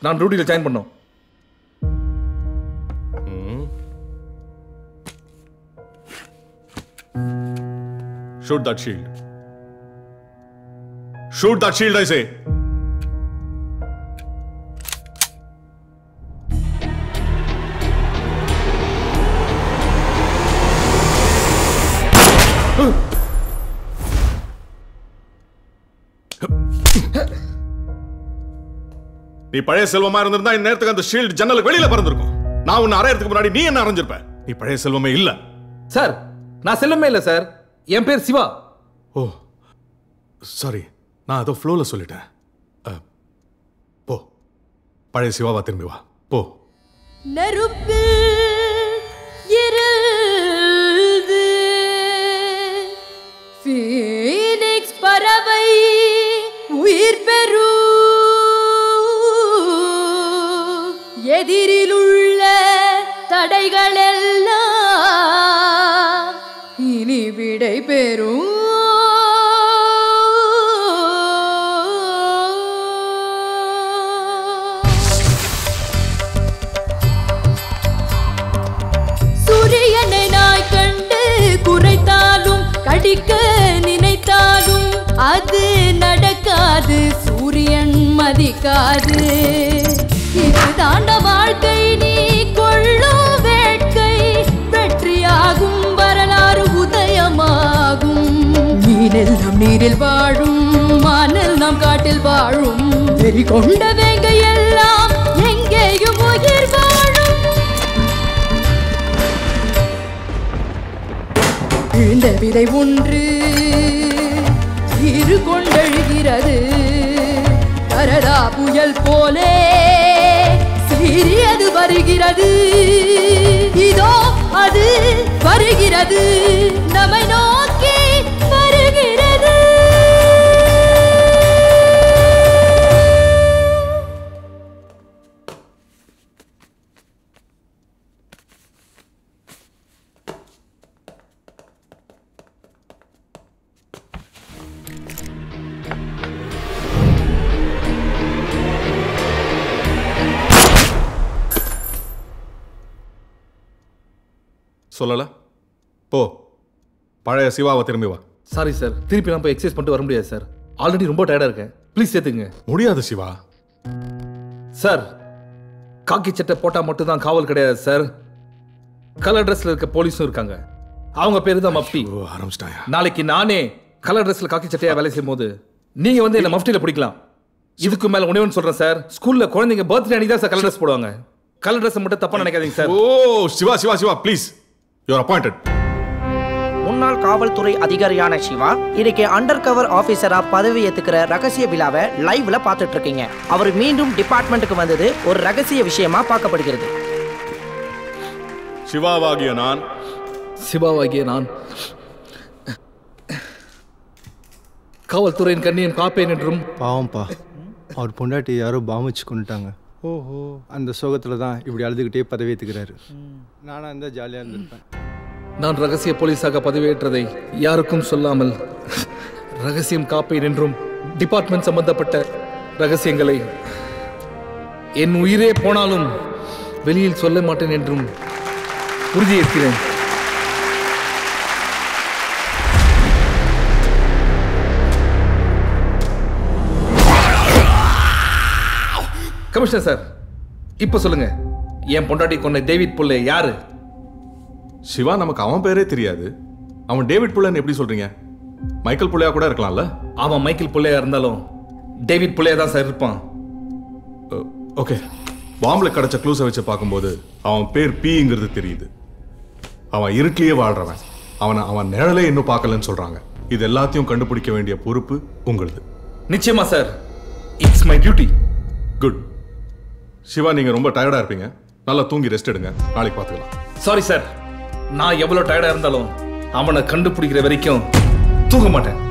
நான் டியூட்டியில் ஜாயின் பண்ணோம் Shoot that shield. Shoot that shield, I say. நீ பழைய செல்வமா இருந்திருந்தா இந்த நேரத்துக்கு அந்த ஷீல்ட் ஜன்னலுக்கு வெளியில பறந்திருக்கும் நான் உன்னை அரையறதுக்கு முன்னாடி நீ என்ன அரைஞ்சிருப்ப நீ பழைய செல்வமே இல்ல சார் நான் செல்லமே இல்லை சார் என் பேர் சிவா ஓ சாரி நான் அதோ ஃப்ளோல சொல்லிட்டேன் அஹ், போ பழைய சிவாவா திரும்பி வா போ நெருப்பில் இருந்து ஃபீனிக்ஸ் பறவை உயிர் பெறும் எதிரில் உள்ள தடைகள் எல்லாம் இனி விடை சூரியனை நாய் கண்டு குறைத்தாலும் கடிக்க நினைத்தாலும் அது நடக்காது சூரியன் மதிக்காது இது தாண்ட வாழ்க்கை நீ கொள்ளும் வேட்கை வெற்றியாகும் வரலாறு உதயமாகும் மீனில் நம் நீரில் வாழும் மானில் நாம் காட்டில் வாழும் வெறி கொண்ட வேங்க எல்லாம் எங்கேயும் உயிர் வாழும் விழுந்த விதை ஒன்று இரு கொண்டழுகிறது கரடா புயல் போலே சிறியது வருகிறது இதோ அது வருகிறது நம்மை நோக்கி வருகிறது சொல்லல போ பழைய சிவாவை திரும்பி வா சாரி சார் திருப்பி நான் போய் எக்ஸசைஸ் பண்ணிட்டு வர முடியாது சார் ஆல்ரெடி ரொம்ப டயர்டாக இருக்கேன் ப்ளீஸ் சேர்த்துங்க முடியாது சிவா சார் காக்கி சட்டை போட்டால் மட்டும்தான் காவல் கிடையாது சார் கலர் ட்ரெஸ்ல இருக்க போலீஸும் இருக்காங்க அவங்க பேரு தான் மஃப்டி ஆரம்பிச்சிட்டாயா நாளைக்கு நானே கலர் ட்ரெஸ்ல காக்கி சட்டையா வேலை செய்யும் போது நீங்க வந்து என்ன மஃப்டியில் பிடிக்கலாம் இதுக்கு மேல ஒண்ணே ஒன்று சொல்றேன் சார் ஸ்கூல்ல குழந்தைங்க பர்த்டே அன்னைக்கு தான் சார் கலர் ட்ரெஸ் போடுவாங்க கலர் ட்ரெஸ் மட்டும் தப்பா நினைக்காதீங்க சார் ஓ Siva Siva Siva please you are appointed முன்னாள் காவல்துறை அதிகாரியான சிவா இன்னைக்கு அண்டர் கவர் ஆபீசரா பதவி ஏத்துக்கிற ரகசிய விழாவை லைவ்ல பார்த்துட்டு இருக்கீங்க அவர் மீண்டும் டிபார்ட்மெண்ட்டுக்கு வந்தது ஒரு ரகசிய விஷயமா பார்க்கப்படுகிறது சிவாவாகிய நான் சிவாவாகிய நான் காவல்துறையின் கண்ணியம் காப்பேன் என்றும் பாவம்ப்பா அவர் பொண்டாட்டி யாரோ பாமிச்சு கொண்டுட்டாங்க ஓஹோ அந்த சோகத்தில் தான் இப்படி அழுதுகிட்டே பதவி ஏற்றுக்கிறாரு நானாக இருந்தால் ஜாலியாக இருந்திருப்பேன் நான் ரகசிய போலீஸாக பதவியேற்றதை யாருக்கும் சொல்லாமல் ரகசியம் காப்பேன் என்றும் டிபார்ட்மெண்ட் சம்பந்தப்பட்ட ரகசியங்களை என் உயிரே போனாலும் வெளியில் சொல்ல மாட்டேன் என்றும் உறுதியேற்கிறேன் கமிஷனர் சார் இப்போ சொல்லுங்க என் பொண்டாட்டி கொண்ட டேவிட் புல்லே யாரு சிவா நமக்கு அவன் பேரே தெரியாது அவன் டேவிட் புள்ளன்னு எப்படி சொல்றீங்க மைக்கேல் புள்ளையா கூட இருக்கலாம்ல அவன் மைக்கேல் புள்ளையா இருந்தாலும் டேவிட் புள்ளையா தான் சார் இருப்பான் ஓகே பாம்பில் கிடைச்ச க்ளூஸை வச்சு பார்க்கும்போது அவன் பேர் பிங்கிறது தெரியுது அவன் இருட்டிலேயே வாழ்றவன் அவனை அவன் நிழலே இன்னும் பார்க்கலன்னு சொல்றாங்க இது எல்லாத்தையும் கண்டுபிடிக்க வேண்டிய பொறுப்பு உங்களுது நிச்சயமா sir it's my duty good Siva நீங்க ரொம்ப டயர்டா இருப்பீங்க நல்லா தூங்கி ரெஸ்ட் எடுங்க நாளைக்கு பார்த்துக்கலாம் சாரி சார் நான் எவ்வளவு டயர்டா இருந்தாலும் அவனை கண்டுபிடிக்கிற வரைக்கும் தூங்க மாட்டேன்